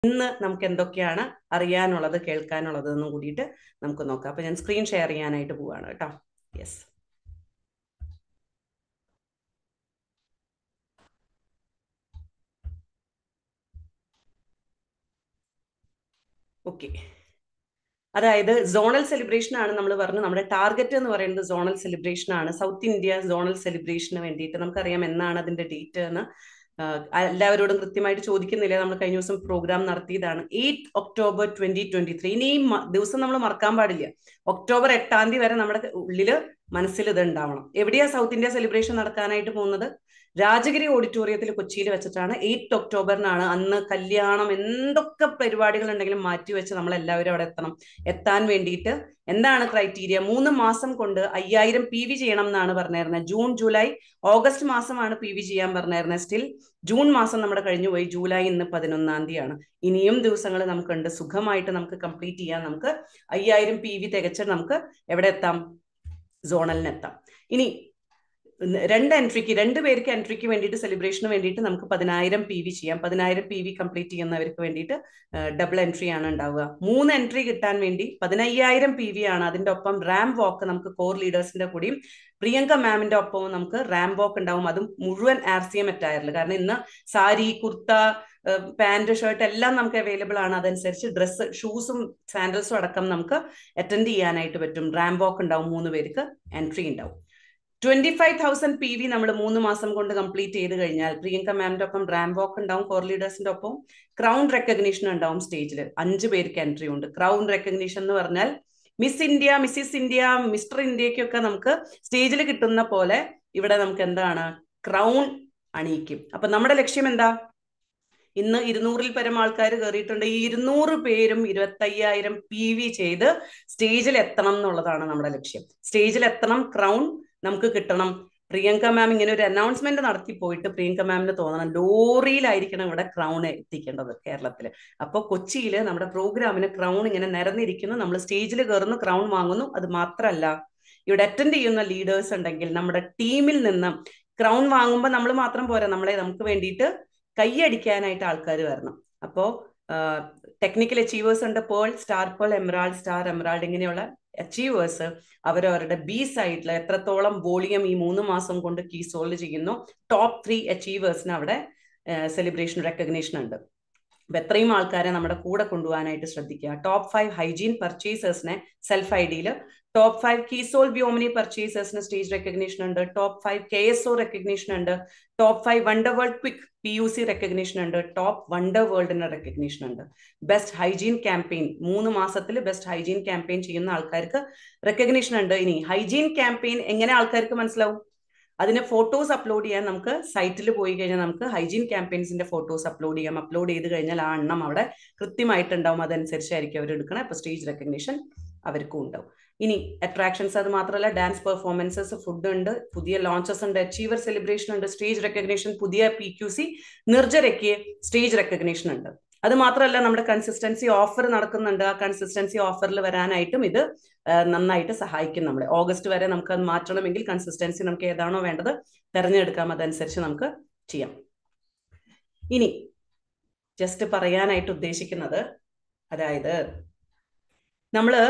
ഇന്ന് നമുക്ക് എന്തൊക്കെയാണ് അറിയാനുള്ളത് കേൾക്കാനുള്ളത് എന്നും കൂടിയിട്ട് നമുക്ക് നോക്കാം അപ്പൊ ഞാൻ സ്ക്രീൻ ഷെയർ ചെയ്യാനായിട്ട് പോവാണ് കേട്ടോ യെസ് ഓക്കെ അതായത് സോണൽ സെലിബ്രേഷൻ ആണ് നമ്മൾ പറഞ്ഞു നമ്മുടെ ടാർഗറ്റ് എന്ന് പറയുന്നത് സോണൽ സെലിബ്രേഷൻ ആണ് സൗത്ത് ഇന്ത്യ സോണൽ സെലിബ്രേഷന് വേണ്ടിയിട്ട് നമുക്കറിയാം എന്നാണ് അതിന്റെ ഡേറ്റ് എന്ന് എല്ലാവരോടും കൃത്യമായിട്ട് ചോദിക്കുന്നില്ല നമ്മൾ കഴിഞ്ഞ ദിവസം പ്രോഗ്രാം നടത്തിയതാണ് eight October twenty twenty three ഇനി ഈ ദിവസം നമ്മൾ മറക്കാൻ പാടില്ല ഒക്ടോബർ എട്ടാം തീയതി വരെ നമ്മുടെ ഉള്ളില് മനസ്സിൽ ഇത് ഉണ്ടാവണം എവിടെയാ സൗത്ത് ഇന്ത്യ സെലിബ്രേഷൻ നടക്കാനായിട്ട് പോകുന്നത് രാജഗിരി ഓഡിറ്റോറിയത്തിൽ കൊച്ചിയിൽ വെച്ചിട്ടാണ് എയ്റ്റ് ഒക്ടോബറിനാണ് അന്ന് കല്യാണം എന്തൊക്കെ പരിപാടികൾ ഉണ്ടെങ്കിലും മാറ്റിവെച്ച് നമ്മൾ എല്ലാവരും അവിടെ എത്തണം എത്താൻ വേണ്ടിയിട്ട് എന്താണ് ക്രൈറ്റീരിയ മൂന്ന് മാസം കൊണ്ട് അയ്യായിരം പി വി ചെയ്യണം എന്നാണ് പറഞ്ഞിരുന്നത് ജൂൺ ജൂലൈ ഓഗസ്റ്റ് മാസമാണ് പി വി ചെയ്യാൻ പറഞ്ഞിരുന്നത് സ്റ്റിൽ ജൂൺ മാസം നമ്മുടെ കഴിഞ്ഞു പോയി ജൂലൈ ഇന്ന് പതിനൊന്നാം തീയതിയാണ് ഇനിയും ദിവസങ്ങൾ നമുക്കുണ്ട് സുഖമായിട്ട് നമുക്ക് കംപ്ലീറ്റ് ചെയ്യാൻ നമുക്ക് അയ്യായിരം പി വി തികച്ച് നമുക്ക് എവിടെ എത്താം സോണലിന് എത്താം ഇനി രണ്ട് എൻട്രിക്ക് രണ്ട് പേർക്ക് എൻട്രിക്ക് വേണ്ടിയിട്ട് സെലിബ്രേഷന് വേണ്ടിയിട്ട് നമുക്ക് പതിനായിരം പി വി ചെയ്യാം പതിനായിരം പി വി കംപ്ലീറ്റ് ചെയ്യുന്നവർക്ക് വേണ്ടിയിട്ട് ഡബിൾ എൻട്രി ആണ് ഉണ്ടാവുക മൂന്ന് എൻട്രി കിട്ടാൻ വേണ്ടി പതിനയ്യായിരം പി വി ആണ് അതിന്റെ ഒപ്പം റാം വാക്ക് നമുക്ക് കോർ ലീഡേഴ്സിന്റെ കൂടിയും പ്രിയങ്ക മാമിന്റെ ഒപ്പവും നമുക്ക് റാം വാക്ക് ഉണ്ടാവും അതും മുഴുവൻ ആർ സി എം അറ്റയറിൽ കാരണം ഇന്ന് സാരി കുർത്ത പാന്റ് ഷർട്ട് എല്ലാം നമുക്ക് അവൈലബിൾ ആണ് അതനുസരിച്ച് ഡ്രസ്സ് ഷൂസും സാൻഡൽസും അടക്കം നമുക്ക് അറ്റൻഡ് ചെയ്യാനായിട്ട് പറ്റും റാം വാക്ക് ഉണ്ടാവും മൂന്ന് പേർക്ക് എൻട്രി ഉണ്ടാവും twenty five thousand P V നമ്മൾ മൂന്ന് മാസം കൊണ്ട് കംപ്ലീറ്റ് ചെയ്ത് കഴിഞ്ഞാൽ പ്രിയങ്ക മാമിന്റെ ഒപ്പം റാം വാക്ക് ഉണ്ടാവും കോർ ലീഡേഴ്സിന്റെ ഒപ്പം ക്രൗൺ റെക്കഗ്നീഷൻ ഉണ്ടാവും സ്റ്റേജിൽ അഞ്ച് പേർക്ക് എൻട്രി ഉണ്ട് ക്രൗൺ റെക്കഗ്നീഷൻ എന്ന് പറഞ്ഞാൽ Miss India Mrs India Mister ഇന്ത്യക്കൊക്കെ നമുക്ക് സ്റ്റേജിൽ കിട്ടുന്ന പോലെ ഇവിടെ നമുക്ക് എന്താണ് ക്രൗൺ അണിയിക്കും അപ്പൊ നമ്മുടെ ലക്ഷ്യം എന്താ ഇന്ന് ഇരുന്നൂറിൽ പരം ആൾക്കാർ കയറിയിട്ടുണ്ട് ഈ ഇരുന്നൂറ് പേരും ഇരുപത്തയ്യായിരം പി വി ചെയ്ത് സ്റ്റേജിൽ എത്തണം എന്നുള്ളതാണ് നമ്മുടെ ലക്ഷ്യം സ്റ്റേജിൽ എത്തണം ക്രൗൺ നമുക്ക് കിട്ടണം പ്രിയങ്ക മാം ഇങ്ങനെ ഒരു അനൗൺസ്മെന്റ് നടത്തി പോയിട്ട് പ്രിയങ്ക മാമിന് തോന്നണം ലോറിയിലായിരിക്കണം ഇവിടെ ക്രൗൺ എത്തിക്കേണ്ടത് കേരളത്തിൽ അപ്പോൾ കൊച്ചിയിൽ നമ്മുടെ പ്രോഗ്രാമിന് ക്രൗൺ ഇങ്ങനെ നിരന്നിരിക്കുന്നു നമ്മൾ സ്റ്റേജിൽ കയറുന്നു ക്രൗൺ വാങ്ങുന്നു അത് മാത്രമല്ല ഇവിടെ അറ്റൻഡ് ചെയ്യുന്ന ലീഡേഴ്സ് ഉണ്ടെങ്കിൽ നമ്മുടെ ടീമിൽ നിന്ന് ക്രൗൺ വാങ്ങുമ്പോൾ നമ്മൾ മാത്രം പോരാ നമ്മളെ നമുക്ക് വേണ്ടിയിട്ട് കൈയടിക്കാനായിട്ട് ആൾക്കാർ വരണം അപ്പോൾ ടെക്നിക്കൽ അച്ചീവേഴ്സ് ഉണ്ട് pearl star pearl emerald star emerald ഇങ്ങനെയുള്ള അച്ചീവേഴ്സ് അവരവരുടെ ബി സൈഡിൽ എത്രത്തോളം വോളിയം ഈ മൂന്ന് മാസം കൊണ്ട് കീ സോൾവ് ചെയ്യുന്നു ടോപ്പ് ത്രീ അച്ചീവേഴ്സിന് അവിടെ സെലിബ്രേഷൻ റെക്കഗ്നേഷൻ ഉണ്ട് അപ്പൊ എത്രയും ആൾക്കാരെ നമ്മുടെ കൂടെ കൊണ്ടുപോകാനായിട്ട് ശ്രദ്ധിക്കുക ടോപ്പ് ഫൈവ് ഹൈജീൻ പർച്ചേസേഴ്സിനെ സെൽഫ് ഐ ഡിയിൽ ടോപ്പ് ഫൈവ് കീസോൾ വ്യോമിനി പർച്ചേസേഴ്സിന് സ്റ്റേജ് റെക്കഗ്നീഷൻ ഉണ്ട് top five K S O recognition ഉണ്ട് top five wonder world quick P U C recognition ഉണ്ട് ടോപ്പ് വണ്ടർ വേൾഡിന് റെക്കഗ്നീഷൻ ഉണ്ട് ബെസ്റ്റ് ഹൈജീൻ ക്യാമ്പയിൻ മൂന്ന് മാസത്തിൽ ബെസ്റ്റ് ഹൈജീൻ ക്യാമ്പയിൻ ചെയ്യുന്ന ആൾക്കാർക്ക് റെക്കഗ്നീഷൻ ഉണ്ട് ഇനി ഹൈജീൻ ക്യാമ്പയിൻ എങ്ങനെ ആൾക്കാർക്ക് മനസ്സിലാവും അതിന് ഫോട്ടോസ് അപ്ലോഡ് ചെയ്യാൻ നമുക്ക് സൈറ്റിൽ പോയി കഴിഞ്ഞാൽ നമുക്ക് ഹൈജീൻ ക്യാമ്പയിൻസിന്റെ ഫോട്ടോസ് അപ്ലോഡ് ചെയ്യാം അപ്ലോഡ് ചെയ്ത് കഴിഞ്ഞാൽ ആ എണ്ണം അവിടെ കൃത്യമായിട്ടുണ്ടാവും അതനുസരിച്ചായിരിക്കും അവർ എടുക്കണം അപ്പോൾ സ്റ്റേജ് റെക്കഗ്നീഷൻ അവർക്കും ഉണ്ടാവും ഇനി അട്രാക്ഷൻസ് അത് മാത്രമല്ല ഡാൻസ് പെർഫോമൻസസ് ഫുഡ് ഉണ്ട് പുതിയ ലോഞ്ചസ് ഉണ്ട് അച്ചീവർ സെലിബ്രേഷൻ ഉണ്ട് സ്റ്റേജ് റെക്കഗ്നീഷൻ പുതിയ പി ക്യു സി നിർജ്ജരയ്ക്ക് സ്റ്റേജ് റെക്കഗ്നീഷൻ ഉണ്ട് അത് മാത്രമല്ല നമ്മുടെ കൺസിസ്റ്റൻസി ഓഫർ നടക്കുന്നുണ്ട് ആ കൺസിസ്റ്റൻസി ഓഫറിൽ വരാനായിട്ടും ഇത് നന്നായിട്ട് സഹായിക്കും നമ്മളെ ഓഗസ്റ്റ് വരെ നമുക്ക് അത് മാറ്റണമെങ്കിൽ കൺസിസ്റ്റൻസി നമുക്ക് ഏതാണോ വേണ്ടത് തിരഞ്ഞെടുക്കാം അതനുസരിച്ച് നമുക്ക് ചെയ്യാം ഇനി ജസ്റ്റ് പറയാനായിട്ട് ഉദ്ദേശിക്കുന്നത് അതായത് നമ്മള്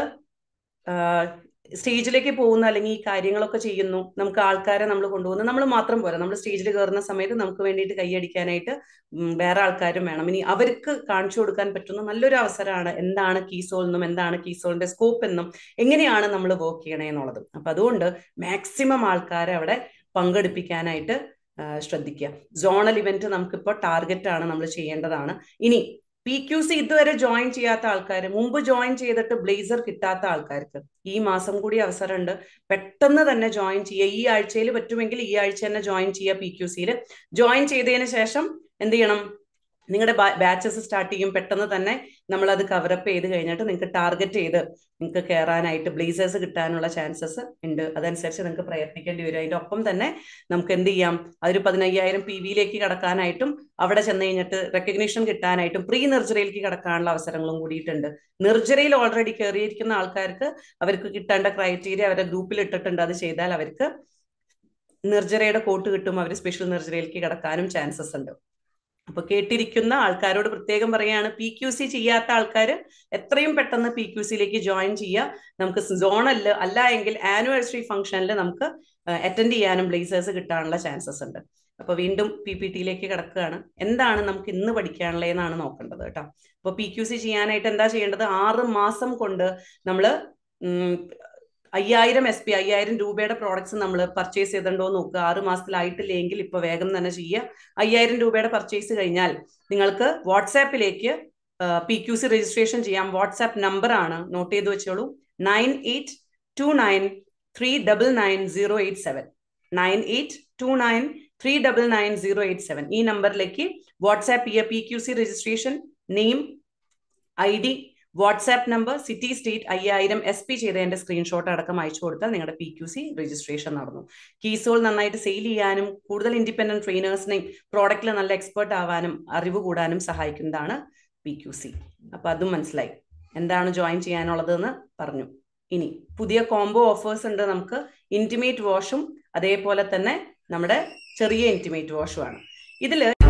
സ്റ്റേജിലേക്ക് പോകുന്ന അല്ലെങ്കിൽ ഈ കാര്യങ്ങളൊക്കെ ചെയ്യുന്നു നമുക്ക് ആൾക്കാരെ നമ്മൾ കൊണ്ടുപോകുന്നു നമ്മൾ മാത്രം പോരാ നമ്മൾ സ്റ്റേജിൽ കയറുന്ന സമയത്ത് നമുക്ക് വേണ്ടിയിട്ട് കൈയടിക്കാനായിട്ട് വേറെ ആൾക്കാരും വേണം ഇനി അവർക്ക് കാണിച്ചു കൊടുക്കാൻ പറ്റുന്ന നല്ലൊരു അവസരമാണ് എന്താണ് കീസോൾ എന്നും എന്താണ് കീസോളിന്റെ സ്കോപ്പ് എന്നും എങ്ങനെയാണ് നമ്മൾ വർക്ക് ചെയ്യണേ എന്നുള്ളതും അപ്പൊ അതുകൊണ്ട് മാക്സിമം ആൾക്കാരെ അവിടെ പങ്കെടുപ്പിക്കാനായിട്ട് ശ്രദ്ധിക്കുക സോണൽ ഇവന്റ് നമുക്കിപ്പോൾ ടാർഗറ്റ് ആണ് നമ്മൾ ചെയ്യേണ്ടതാണ് ഇനി പി ക്യു സി ഇതുവരെ ജോയിൻ ചെയ്യാത്ത ആൾക്കാർ മുമ്പ് ജോയിൻ ചെയ്തിട്ട് ബ്ലേസർ കിട്ടാത്ത ആൾക്കാർക്ക് ഈ മാസം കൂടി അവസരമുണ്ട് പെട്ടെന്ന് തന്നെ ജോയിൻ ചെയ്യുക ഈ ആഴ്ചയിൽ പറ്റുമെങ്കിൽ ഈ ആഴ്ച തന്നെ ജോയിൻ ചെയ്യുക പി ക്യു സിയിൽ ജോയിൻ ചെയ്തതിന് ശേഷം എന്ത് ചെയ്യണം നിങ്ങളുടെ ബാച്ചസ് സ്റ്റാർട്ട് ചെയ്യും പെട്ടെന്ന് തന്നെ നമ്മൾ അത് കവറപ്പ് ചെയ്ത് കഴിഞ്ഞിട്ട് നിങ്ങൾക്ക് ടാർഗറ്റ് ചെയ്ത് നിങ്ങൾക്ക് കയറാനായിട്ട് ബ്ലേസേഴ്സ് കിട്ടാനുള്ള ചാൻസസ് ഉണ്ട് അതനുസരിച്ച് നിങ്ങൾക്ക് പ്രയത്നിക്കേണ്ടി വരും അതിന്റെ ഒപ്പം തന്നെ നമുക്ക് എന്ത് ചെയ്യാം അതൊരു പതിനയ്യായിരം പി വിയിലേക്ക് കടക്കാനായിട്ടും അവിടെ ചെന്ന് കഴിഞ്ഞിട്ട് റെക്കഗ്നീഷൻ കിട്ടാനായിട്ടും പ്രീ നിർജ്ജരയിലേക്ക് കടക്കാനുള്ള അവസരങ്ങളും കൂടിയിട്ടുണ്ട് നിർജ്ജരയിൽ ഓൾറെഡി കയറിയിരിക്കുന്ന ആൾക്കാർക്ക് അവർക്ക് കിട്ടേണ്ട ക്രൈറ്റീരിയ അവരുടെ ഗ്രൂപ്പിൽ ഇട്ടിട്ടുണ്ട് അത് ചെയ്താൽ അവർക്ക് നിർജ്ജരയുടെ കോട്ട് കിട്ടും അവർ സ്പെഷ്യൽ നിർജ്ജരയിലേക്ക് കടക്കാനും ചാൻസസ് ഉണ്ട് അപ്പൊ കേട്ടിരിക്കുന്ന ആൾക്കാരോട് പ്രത്യേകം പറയാണ് പി ക്യു സി ചെയ്യാത്ത ആൾക്കാർ എത്രയും പെട്ടെന്ന് പി ക്യു സിയിലേക്ക് ജോയിൻ ചെയ്യുക നമുക്ക് സോണലിൽ അല്ല എങ്കിൽ ആനിവേഴ്സറി ഫംഗ്ഷനിൽ നമുക്ക് അറ്റൻഡ് ചെയ്യാനും ബ്ലേസേഴ്സ് കിട്ടാനുള്ള ചാൻസസ് ഉണ്ട് അപ്പൊ വീണ്ടും പി പി ടിയിലേക്ക് കിടക്കുകയാണ് എന്താണ് നമുക്ക് ഇന്ന് പഠിക്കാനുള്ളതെന്നാണ് നോക്കേണ്ടത് കേട്ടോ അപ്പൊ പി ക്യു സി ചെയ്യാനായിട്ട് എന്താ ചെയ്യേണ്ടത് ആറ് മാസം കൊണ്ട് നമ്മൾ അയ്യായിരം എസ് പി അയ്യായിരം രൂപയുടെ പ്രോഡക്ട്സ് നമ്മൾ പർച്ചേസ് ചെയ്തിട്ടുണ്ടോ നോക്കുക ആറ് മാസത്തിലായിട്ടില്ലെങ്കിൽ ഇപ്പൊ വേഗം തന്നെ ചെയ്യുക അയ്യായിരം രൂപയുടെ പർച്ചേസ് കഴിഞ്ഞാൽ നിങ്ങൾക്ക് വാട്സാപ്പിലേക്ക് പി ക്യു സി രജിസ്ട്രേഷൻ ചെയ്യാം വാട്സാപ്പ് നമ്പർ ആണ് നോട്ട് ചെയ്ത് വെച്ചോളൂ nine eight two nine three double nine zero eight seven nine eight two nine three double nine zero eight seven ഈ നമ്പറിലേക്ക് വാട്സാപ്പ് ചെയ്യുക P Q C registration name I D WhatsApp number city state അയ്യായിരം S P ചെയ്തതിന്റെ screenshot അടക്കം അയച്ചു കൊടുത്താൽ നിങ്ങളുടെ P Q C registration നടന്നു കീസോൾ നന്നായിട്ട് സെയിൽ ചെയ്യാനും കൂടുതൽ ഇൻഡിപെൻഡന്റ് ട്രെയിനേഴ്സിനെയും പ്രോഡക്റ്റിൽ നല്ല എക്സ്പേർട്ട് ആവാനും അറിവ് കൂടാനും സഹായിക്കുന്നതാണ് പി ക്യു സി അപ്പൊ അതും മനസ്സിലായി എന്താണ് ജോയിൻ ചെയ്യാനുള്ളതെന്ന് പറഞ്ഞു ഇനി പുതിയ കോംബോ ഓഫേഴ്സ് ഉണ്ട് നമുക്ക് ഇന്റിമേറ്റ് വാഷും അതേപോലെ തന്നെ നമ്മുടെ ചെറിയ ഇന്റിമേറ്റ് വാഷും ആണ് ഇതിൽ